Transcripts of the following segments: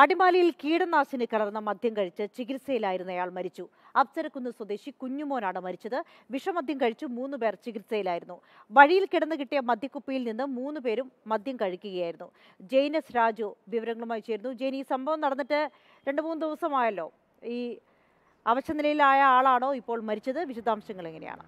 അടിമാലിയിൽ കീടനാശിനി കലർന്ന മദ്യം കഴിച്ച് ചികിത്സയിലായിരുന്നയാൾ മരിച്ചു അപ്സരക്കുന്ന് സ്വദേശി കുഞ്ഞുമോനാണ് മരിച്ചത് വിഷമദ്യം കഴിച്ചു മൂന്ന് പേർ ചികിത്സയിലായിരുന്നു വഴിയിൽ കിടന്നു കിട്ടിയ മദ്യക്കുപ്പിയിൽ നിന്ന് മൂന്ന് പേരും മദ്യം കഴിക്കുകയായിരുന്നു ജെയിനസ് രാജു വിവരങ്ങളുമായി ചേരുന്നു ജെയിൻ ഈ സംഭവം നടന്നിട്ട് രണ്ട് മൂന്ന് ദിവസമായല്ലോ ഈ അവശനിലയിലായ ആളാണോ ഇപ്പോൾ മരിച്ചത് വിശദാംശങ്ങൾ എങ്ങനെയാണ്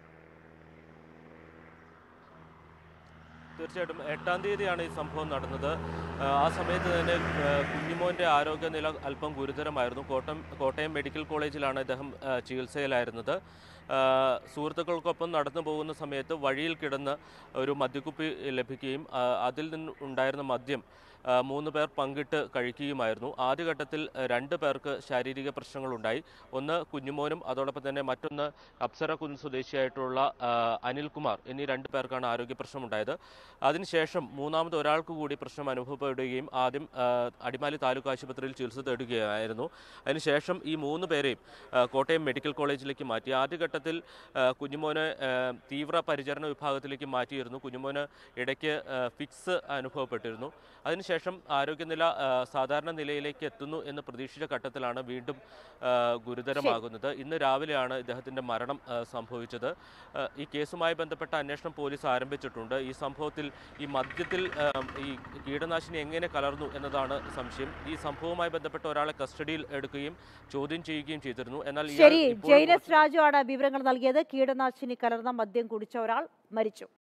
തീർച്ചയായിട്ടും എട്ടാം തീയതിയാണ് ഈ സംഭവം നടന്നത് ആ, ആ സമയത്ത് തന്നെ ആ, കുഞ്ഞുമോൻ്റെ ആരോഗ്യനില അല്പം ഗുരുതരമായിരുന്നു കോട്ടയം കോട്ടയം മെഡിക്കൽ കോളേജിലാണ് ഇദ്ദേഹം ആ, ചികിത്സയിലായിരുന്നത് ആ, സുഹൃത്തുക്കൾക്കൊപ്പം നടന്നു പോകുന്ന സമയത്ത് വഴിയിൽ കിടന്ന് ഒരു മദ്യക്കുപ്പി ലഭിക്കുകയും ആ, അതിൽ നിന്ന് ഉണ്ടായിരുന്ന മദ്യം ആ, മൂന്ന് പേർ പങ്കിട്ട് കഴിക്കുകയുമായിരുന്നു ആദ്യഘട്ടത്തിൽ ആ, രണ്ട് പേർക്ക് ശാരീരിക പ്രശ്നങ്ങളുണ്ടായി ഒന്ന് കുഞ്ഞുമോനും അതോടൊപ്പം തന്നെ മറ്റൊന്ന് അപ്സര കുന്ന് സ്വദേശിയായിട്ടുള്ള ആ, അനിൽകുമാർ എന്നീ രണ്ട് പേർക്കാണ് ആരോഗ്യ പ്രശ്നമുണ്ടായത് അതിനുശേഷം മൂന്നാമത് ഒരാൾക്ക് കൂടി പ്രശ്നം അനുഭവപ്പെടുകയും ആദ്യം ആ, അടിമാലി താലൂക്ക് ആശുപത്രിയിൽ ചികിത്സ തേടുകയായിരുന്നു അതിനുശേഷം ഈ മൂന്ന് പേരെയും ആ, കോട്ടയം മെഡിക്കൽ കോളേജിലേക്ക് മാറ്റി ആദ്യഘട്ടത്തിൽ ആ, കുഞ്ഞുമോനെ ആ, തീവ്ര പരിചരണ വിഭാഗത്തിലേക്ക് മാറ്റിയിരുന്നു കുഞ്ഞുമോന് ഇടയ്ക്ക് ആ, ഫിക്സ് അനുഭവപ്പെട്ടിരുന്നു അതിനുശേഷം ആരോഗ്യനില ആ, സാധാരണ നിലയിലേക്ക് എത്തുന്നു എന്ന് പ്രതീക്ഷിച്ച ഘട്ടത്തിലാണ് വീണ്ടും ആ, ഗുരുതരമാകുന്നത് ഇന്ന് രാവിലെയാണ് ഇദ്ദേഹത്തിൻ്റെ മരണം ആ, സംഭവിച്ചത് ആ, ഈ കേസുമായി ബന്ധപ്പെട്ട അന്വേഷണം പോലീസ് ആരംഭിച്ചിട്ടുണ്ട് ഈ സംഭവത്തിൽ ഈ മദ്യത്തിൽ ആ, ഈ കീടനാശിനി എങ്ങനെ കലർന്നു എന്നതാണ് സംശയം ഈ സംഭവവുമായി ബന്ധപ്പെട്ട ഒരാളെ കസ്റ്റഡിയിൽ എടുക്കുകയും ചോദ്യം ചെയ്യുകയും ചെയ്തിരുന്നു എന്നാൽ ഇയാൾ ശരി ഇപ്പോഴും ജെയിനസ് രാജു ആണ് വിവരങ്ങൾ നൽകിയത് കീടനാശിനി കലർന്ന മദ്യം കുടിച്ച ഒരാൾ മരിച്ചു